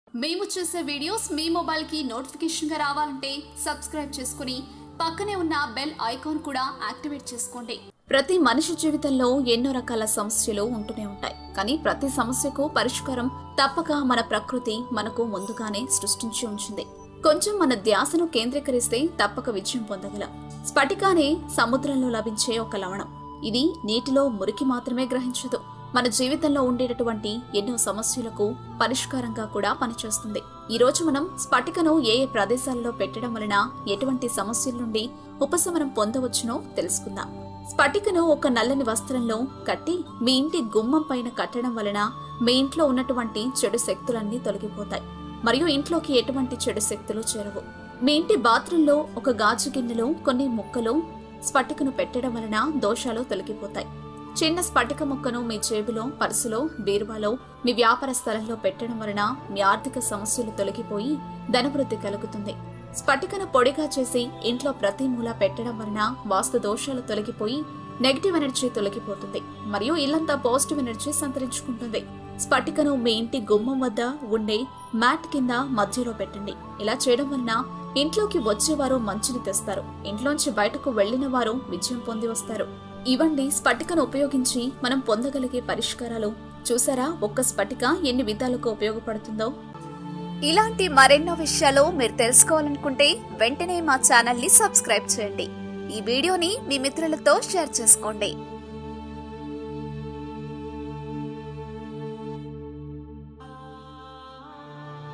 మేము చేసే వీడియోస్ మీ మొబైల్కి నోటిఫికేషన్గా రావాలంటే సబ్స్క్రైబ్ చేసుకుని పక్కనే ఉన్న బెల్ ఐకాన్ కూడా యాక్టివేట్ చేసుకోండి ప్రతి మనిషి జీవితంలో ఎన్నో రకాల సమస్యలు ఉంటూనే ఉంటాయి కానీ ప్రతి సమస్యకు పరిష్కారం తప్పక మన ప్రకృతి మనకు ముందుగానే సృష్టించి ఉంచింది కొంచెం మన ధ్యాసను కేంద్రీకరిస్తే తప్పక విజయం పొందగలం స్ఫటికానే సముద్రంలో లభించే ఒక లవణం ఇది నీటిలో మురికి మాత్రమే గ్రహించదు మన జీవితంలో ఉండేటటువంటి ఎన్నో సమస్యలకు పరిష్కారంగా కూడా పనిచేస్తుంది ఈ రోజు మనం స్ఫటికను ఏ ఏ ప్రదేశాలలో పెట్టడం వలన ఎటువంటి సమస్యల నుండి ఉపశమనం పొందవచ్చునో తెలుసుకుందాం స్ఫటికను ఒక నల్లని వస్త్రంలో కట్టి మీ ఇంటి గుమ్మం పైన కట్టడం వలన మీ ఇంట్లో ఉన్నటువంటి చెడు శక్తులన్నీ తొలగిపోతాయి మరియు ఇంట్లోకి ఎటువంటి చెడు శక్తులు చేరవు మీ ఇంటి బాత్రూంలో ఒక గాజు గిన్నెలో కొన్ని ముక్కలు స్ఫటికను పెట్టడం వలన దోషాలు తొలగిపోతాయి చిన్న స్ఫటిక ముక్కను మీ జేబులో పర్సులో బీరువాలో మీ వ్యాపార స్థలంలో పెట్టడం వలన మీ ఆర్థిక సమస్యలు తొలగిపోయి ధనవృద్ధి కలుగుతుంది స్ఫటికను పొడిగా చేసి ఇంట్లో ప్రతి మూల పెట్టడం వలన వాస్తు దోషాలు తొలగిపోయి నెగిటివ్ ఎనర్జీ తొలగిపోతుంది మరియు ఇల్లంతా పాజిటివ్ ఎనర్జీ సంతరించుకుంటుంది స్ఫటికను మీ ఇంటి గుమ్మం వద్ద ఉండే మ్యాట్ కింద మధ్యలో పెట్టండి ఇలా చేయడం వలన ఇంట్లోకి వచ్చేవారు మంచిని తెస్తారు ఇంట్లోంచి బయటకు వెళ్లిన వారు విజయం పొంది వస్తారు ఇవండి స్ఫటికను ఉపయోగించి మనం పొందగలిగే పరిష్కారాలు చూసారా ఒక్క స్ఫటిక ఎన్ని విధాలకు ఉపయోగపడుతుందో ఇలాంటి మరెన్నో విషయాలు మీరు తెలుసుకోవాలనుకుంటే వెంటనే మా ఛానల్ ని సబ్స్క్రైబ్ చేయండి ఈ వీడియోని మీ మిత్రులతో షేర్ చేసుకోండి